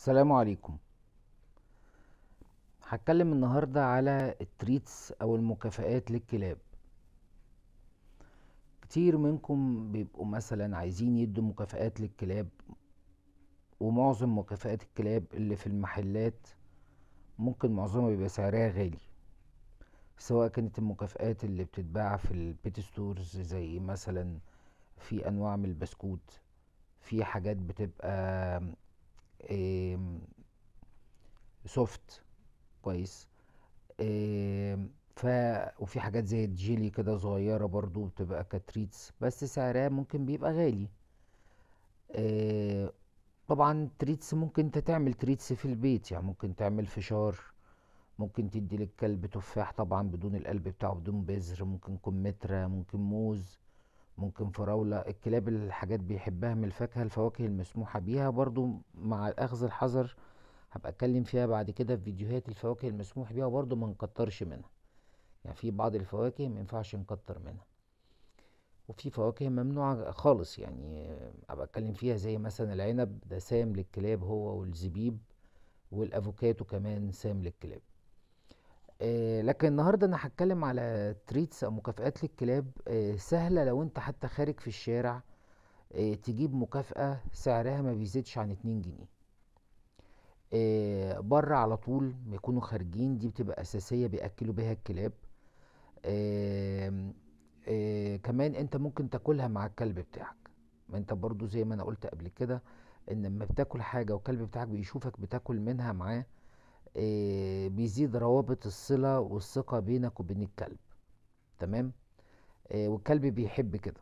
السلام عليكم هتكلم النهاردة على التريتس او المكافآت للكلاب كتير منكم بيبقوا مثلا عايزين يدوا مكافآت للكلاب ومعظم مكافآت الكلاب اللي في المحلات ممكن معظمها بيبقى سعرها غالي سواء كانت المكافآت اللي بتتباع في البيت ستورز زي مثلا في انواع من البسكوت في حاجات بتبقى سوفت كويس آم، ف وفي حاجات زي الجيلي كده صغيرة برضو بتبقى كتريتس بس سعرها ممكن بيبقى غالي آه، طبعا تريتس ممكن انت تعمل تريتس في البيت يعني ممكن تعمل فشار ممكن تدي للكلب تفاح طبعا بدون القلب بتاعه بدون بذر ممكن كمثرى ممكن موز ممكن فراولة الكلاب الحاجات بيحبها من الفاكهة الفواكه المسموحة بيها برضو مع أخذ الحذر هبقى اتكلم فيها بعد كده في فيديوهات الفواكه المسموح بيها برضو ما نكترش منها يعني في بعض الفواكه ما ينفعش نكتر منها وفي فواكه ممنوعة خالص يعني ابقى اتكلم فيها زي مثلا العنب ده سام للكلاب هو والزبيب والافوكاتو كمان سام للكلاب آه لكن النهارده انا هتكلم على تريتس او مكافآت للكلاب آه سهلة لو انت حتى خارج في الشارع آه تجيب مكافأة سعرها ما بيزيدش عن 2 جنيه آه بره على طول ما يكونوا خارجين دي بتبقى أساسية بيأكلوا بيها الكلاب آه آه كمان انت ممكن تاكلها مع الكلب بتاعك ما انت برضو زي ما انا قلت قبل كده ان لما بتاكل حاجة والكلب بتاعك بيشوفك بتاكل منها معاه آه بيزيد روابط الصلة والثقة بينك وبين الكلب تمام آه والكلب بيحب كده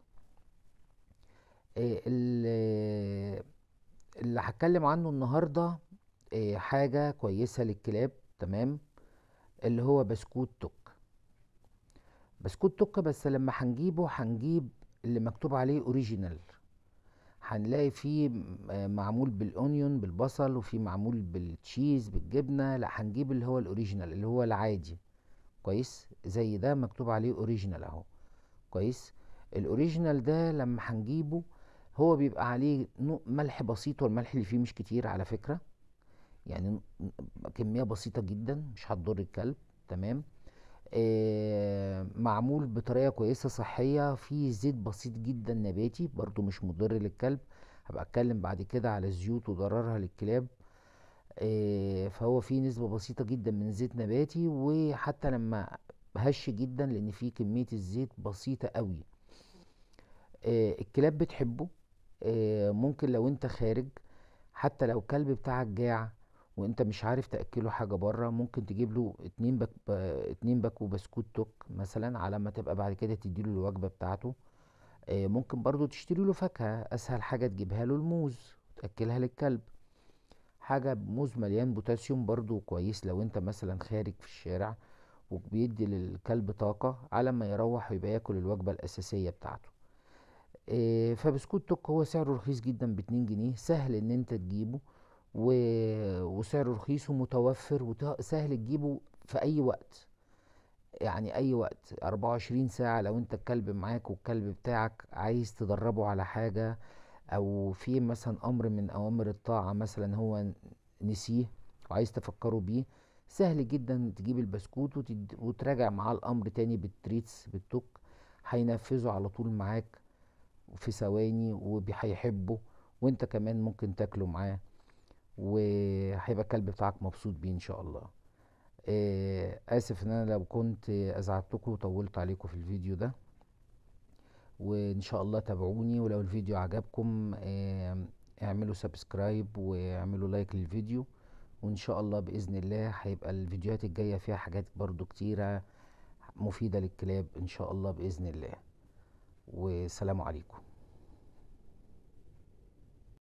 آه ال- اللي هتكلم عنه النهارده آه، حاجة كويسة للكلاب تمام اللي هو بسكوت توك بسكوت توك بس لما هنجيبه هنجيب اللي مكتوب عليه اوريجينال هنلاقي فيه م- آه، معمول بالاونيون بالبصل وفي معمول بالتشيز بالجبنة لا هنجيب اللي هو الاوريجينال اللي هو العادي كويس زي ده مكتوب عليه اوريجينال اهو كويس الاوريجينال ده لما هنجيبه هو بيبقى عليه نوع ملح بسيط والملح اللي فيه مش كتير على فكرة يعني ن- كمية بسيطة جدا مش هتضر الكلب تمام آه معمول بطريقة كويسة صحية في زيت بسيط جدا نباتي برضو مش مضر للكلب هبقى اتكلم بعد كده على الزيوت وضررها للكلاب آه فهو فيه نسبة بسيطة جدا من زيت نباتي وحتى لما هش جدا لان فيه كمية الزيت بسيطة قوي آه الكلاب بتحبه آه ممكن لو انت خارج حتى لو الكلب بتاعك جاع وانت مش عارف تاكله حاجه بره ممكن تجيب له اتنين باك ب- اتنين باكو بسكوت توك مثلا على ما تبقى بعد كده تديله الوجبه بتاعته آه، ممكن برضو تشتري له فاكهه اسهل حاجه تجيبها له الموز تاكلها للكلب حاجه موز مليان بوتاسيوم برضو كويس لو انت مثلا خارج في الشارع وبيدي للكلب طاقه على ما يروح ويبقى ياكل الوجبه الاساسيه بتاعته إيه، فبسكوت توك هو سعره رخيص جدا باتنين جنيه سهل ان انت تجيبه و... وسعره رخيص ومتوفر وسهل تجيبه في اي وقت يعني اي وقت 24 ساعة لو انت الكلب معاك والكلب بتاعك عايز تدربه على حاجة او في مثلا امر من اوامر الطاعة مثلا هو نسيه وعايز تفكره بيه سهل جدا تجيب البسكوت وتد... وتراجع معاه الامر تاني بالتريتس بالتوك هينفذه على طول معاك في ثواني وهيحبه وانت كمان ممكن تاكله معاه وهيبقى الكلب بتاعك مبسوط بيه ان شاء الله آه، اسف ان انا لو كنت ازعجتكم وطولت عليكم في الفيديو ده وان شاء الله تابعوني ولو الفيديو عجبكم آه، اعملوا سبسكرايب واعملوا لايك للفيديو وان شاء الله باذن الله هيبقى الفيديوهات الجايه فيها حاجات برضو كتيره مفيده للكلاب ان شاء الله باذن الله والسلام عليكم